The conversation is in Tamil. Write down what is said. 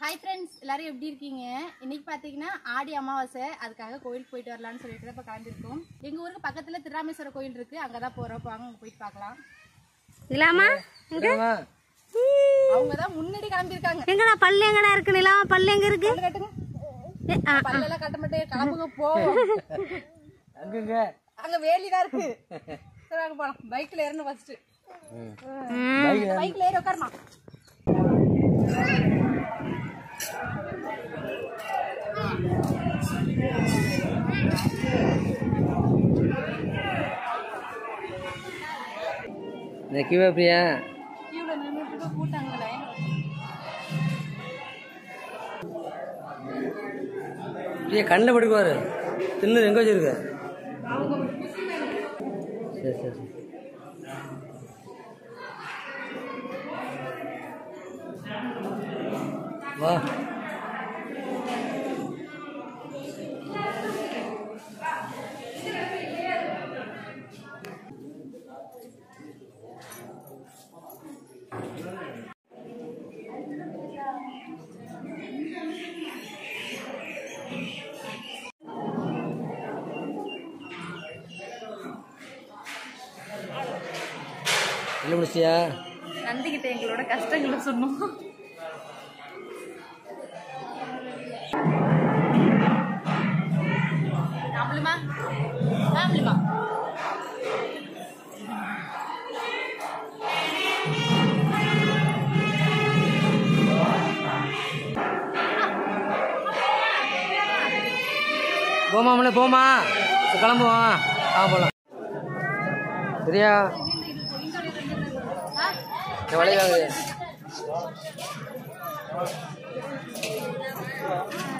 ஹாய் ஃப்ரெண்ட்ஸ் எல்லாரும் எப்படி இருக்கீங்க இன்னைக்கு பார்த்தீங்கன்னா ஆடி அமாவாசை அதுக்காக கோயிலுக்கு போயிட்டு வரலாம்னு சொல்லிட்டு தான் இப்போ கிளம்பிருக்கோம் எங்கள் ஊருக்கு பக்கத்தில் திருராமேஸ்வரர் கோயில் இருக்கு அங்கே தான் போகிறோம் வாங்க அங்கே போயிட்டு பார்க்கலாம் நிலாமா அவங்க தான் முன்னாடி கிளம்பியிருக்காங்க எங்கடா பல்லு எங்கடா இருக்கு நிலாமா பல்லு எங்க இருக்கு பல்லு கட்டுங்க ஏ, ஆ, பல்லெல்லாம் கட்ட மாட்டேன் கிளம்புங்க போ அங்கங்க அங்கே வேலி தான் இருக்கு சரி வாங்க போகலாம் பைக்கில் ஏறணும் ஃபஸ்ட்டு பைக்கில் ஏறி உட்காரமா இந்த கிவா பிரியா கியூவில் நின்றுட்டு கூட்டாங்க லைன் பிரியா கண்ணில் படுக்குவாரு தின்னு எங்கே வச்சிருக்க சரி சரி சரி வா இல்லை முடிச்சியா நந்திக்கிட்ட எங்களோட கஷ்டங்களை சொன்னோம் ஆம்பளுமா ஆம்பளுமா போமாமல போமா சரி, கிளம்புவோம் ஆ போகலாம் சரியா இந்த வழி வாங்குது